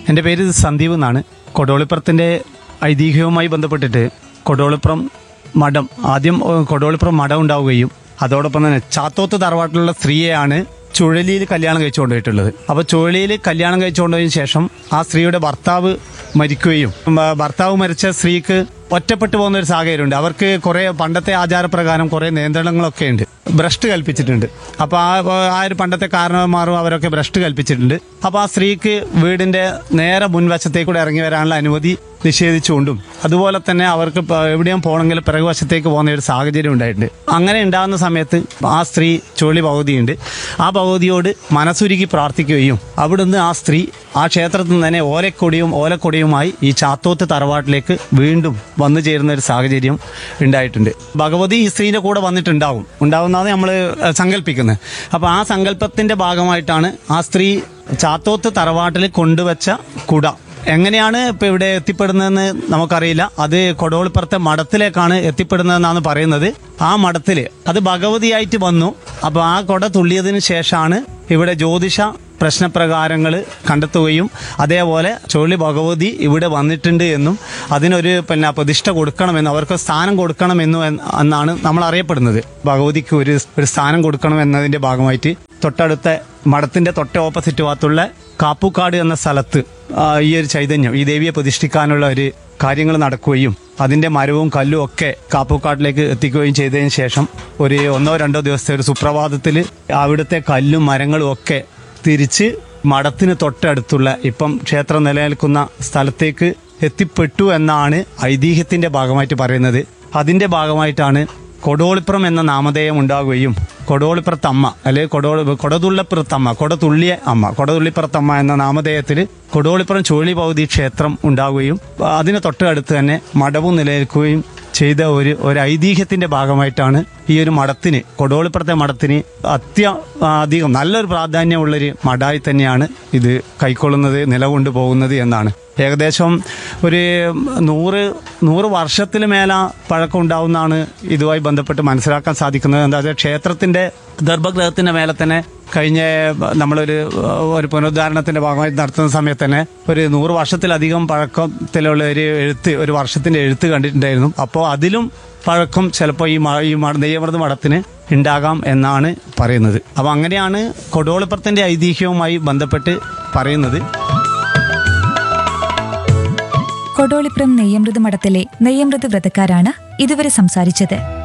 എൻ്റെ പേര് സന്ദീപ് എന്നാണ് കൊടോളിപ്പുറത്തിൻ്റെ ഐതിഹ്യവുമായി ബന്ധപ്പെട്ടിട്ട് കൊടോളിപ്പുറം മഠം ആദ്യം ഏഹ്, കൊടോളിപ്പുറം മഠം ഉണ്ടാവുകയും അതോടൊപ്പം തന്നെ ചാത്തോത്ത് തറവാട്ടിലുള്ള സ്ത്രീയെയാണ് ചുഴലിയിൽ കല്യാണം കഴിച്ചു കൊണ്ടുപോയിട്ടുള്ളത് അപ്പോൾ ചുഴലിയിൽ കല്യാണം കഴിച്ചു കൊണ്ടുപോയതിനു ശേഷം ആ സ്ത്രീയുടെ ഭർത്താവ് മരിക്കുകയും ഉം, ആ, ഭർത്താവ് മരിച്ച സ്ത്രീക്ക് ഒറ്റപ്പെട്ടു പോകുന്ന ഒരു സാഹചര്യമുണ്ട് അവർക്ക് കുറെ പണ്ടത്തെ ആചാരപ്രകാരം കുറെ നിയന്ത്രണങ്ങളൊക്കെ ഉണ്ട് ഭ്രഷ്ട് കൽപ്പിച്ചിട്ടുണ്ട് അപ്പൊ ആ ആ ഒരു പണ്ടത്തെ കാരണവന്മാരും അവരൊക്കെ ഭ്രഷ്ട് കൽപ്പിച്ചിട്ടുണ്ട് അപ്പൊ ആ സ്ത്രീക്ക് വീടിന്റെ നേരെ മുൻവശത്തേക്കൂടെ ഇറങ്ങി വരാനുള്ള അനുമതി നിഷേധിച്ചുകൊണ്ടും അതുപോലെ തന്നെ അവർക്ക് ഇപ്പൊ എവിടെയും പോകണമെങ്കിൽ പിറകുവശത്തേക്ക് പോകുന്ന ഒരു സാഹചര്യം ഉണ്ടായിട്ടുണ്ട് അങ്ങനെ ഉണ്ടാകുന്ന സമയത്ത് ആ സ്ത്രീ ചുഴലി ഭഗവതിയുണ്ട് ആ ഭഗവതിയോട് മനസ്സുരുകി പ്രാർത്ഥിക്കുകയും അവിടുന്ന് ആ സ്ത്രീ ആ ക്ഷേത്രത്തിൽ നിന്ന് തന്നെ ഓലക്കൊടിയും ഓലക്കൊടിയുമായി ഈ ചാത്തോത്ത് തറവാട്ടിലേക്ക് വീണ്ടും വന്നു ചേരുന്ന ഒരു സാഹചര്യം ഉണ്ടായിട്ടുണ്ട് ഭഗവതി ഈ സ്ത്രീന്റെ കൂടെ വന്നിട്ടുണ്ടാവും ഉണ്ടാവുന്നതാണ് നമ്മൾ സങ്കല്പിക്കുന്നത് അപ്പൊ ആ സങ്കല്പത്തിന്റെ ഭാഗമായിട്ടാണ് ആ സ്ത്രീ ചാത്തോത്ത് തറവാട്ടിൽ കൊണ്ടുവച്ച കുട എങ്ങനെയാണ് ഇപ്പൊ ഇവിടെ എത്തിപ്പെടുന്നതെന്ന് നമുക്കറിയില്ല അത് കൊടോളിപ്പുറത്തെ മഠത്തിലേക്കാണ് എത്തിപ്പെടുന്നതെന്നാണ് പറയുന്നത് ആ മഠത്തില് അത് ഭഗവതിയായിട്ട് വന്നു അപ്പൊ ആ കൊട തുള്ളിയതിനു ശേഷമാണ് ഇവിടെ ജ്യോതിഷ പ്രശ്നപ്രകാരങ്ങൾ കണ്ടെത്തുകയും അതേപോലെ ചുഴലി ഭഗവതി ഇവിടെ വന്നിട്ടുണ്ട് എന്നും അതിനൊരു പിന്നെ പ്രതിഷ്ഠ കൊടുക്കണമെന്നും അവർക്ക് സ്ഥാനം കൊടുക്കണമെന്നും എന്ന് എന്നാണ് നമ്മൾ അറിയപ്പെടുന്നത് ഭഗവതിക്ക് ഒരു ഒരു സ്ഥാനം കൊടുക്കണം എന്നതിന്റെ ഭാഗമായിട്ട് തൊട്ടടുത്ത മഠത്തിന്റെ തൊട്ട ഓപ്പോസിറ്റ് ഭാഗത്തുള്ള കാപ്പുക്കാട് എന്ന സ്ഥലത്ത് ആ, ഈ ഒരു ചൈതന്യം ഈ ദേവിയെ പ്രതിഷ്ഠിക്കാനുള്ള ഒരു കാര്യങ്ങൾ നടക്കുകയും അതിന്റെ മരവും കല്ലും ഒക്കെ കാപ്പുക്കാട്ടിലേക്ക് എത്തിക്കുകയും ചെയ്തതിന് ശേഷം ഒരു ഒന്നോ രണ്ടോ ദിവസത്തെ ഒരു സുപ്രഭാതത്തിൽ അവിടുത്തെ കല്ലും മരങ്ങളും ഒക്കെ തിരിച്ച് മഠത്തിന് തൊട്ടടുത്തുള്ള ഇപ്പം ക്ഷേത്രം നിലനിൽക്കുന്ന സ്ഥലത്തേക്ക് എത്തിപ്പെട്ടു എന്നാണ് ഐതിഹ്യത്തിന്റെ ഭാഗമായിട്ട് പറയുന്നത് അതിന്റെ ഭാഗമായിട്ടാണ് കൊടോളിപ്പുറം എന്ന നാമധേയം ഉണ്ടാകുകയും കൊടോളിപ്പുറത്തമ്മ അല്ലെങ്കിൽ കൊടോളി കൊടതുള്ളപ്പുറത്തമ്മ കൊടതുള്ളിയ അമ്മ കൊടതുള്ളിപ്പുറത്തമ്മ എന്ന നാമധേയത്തിൽ കൊടോളിപ്പുറം ചുഴലി ഭഗവതി ക്ഷേത്രം ഉണ്ടാവുകയും അതിന് തൊട്ടടുത്ത് തന്നെ മഠവും നിലനിൽക്കുകയും ചെയ്ത ഒരു ഒരു ഐതിഹ്യത്തിന്റെ ഭാഗമായിട്ടാണ് ഈ ഒരു മഠത്തിന് കൊടോളിപ്പുറത്തെ മഠത്തിന് അത്യ അധികം നല്ലൊരു പ്രാധാന്യമുള്ളൊരു മഠായി തന്നെയാണ് ഇത് കൈക്കൊള്ളുന്നത് നിലകൊണ്ടു പോകുന്നത് എന്നാണ് ഏകദേശം ഒരു നൂറ് നൂറ് വർഷത്തിൽ മേല പഴക്കം ഉണ്ടാവുന്നതാണ് ഇതുമായി ബന്ധപ്പെട്ട് മനസ്സിലാക്കാൻ സാധിക്കുന്നത് എന്താ വെച്ചാൽ ക്ഷേത്രത്തിന്റെ ഗർഭഗൃഹത്തിന്റെ മേലെ തന്നെ കഴിഞ്ഞ നമ്മളൊരു ഒരു പുനരുദ്ധാരണത്തിന്റെ ഭാഗമായി നടത്തുന്ന സമയത്ത് തന്നെ ഒരു നൂറ് വർഷത്തിലധികം പഴക്കത്തിലുള്ള ഒരു എഴുത്ത് ഒരു വർഷത്തിന്റെ എഴുത്ത് കണ്ടിട്ടുണ്ടായിരുന്നു അപ്പോൾ അതിലും പഴക്കം ചിലപ്പോൾ ഈ മ- ഈ മ- നെയ്യമൃത മഠത്തിന് ഉണ്ടാകാം എന്നാണ് പറയുന്നത് അപ്പോൾ അങ്ങനെയാണ് കൊടോളിപ്പുറത്തിന്റെ ഐതിഹ്യവുമായി ബന്ധപ്പെട്ട് പറയുന്നത് കൊടോളിപ്പുറം നെയ്യമൃത് മഠത്തിലെ നെയ്യമൃത് വ്രതക്കാരാണ് ഇതുവരെ സംസാരിച്ചത്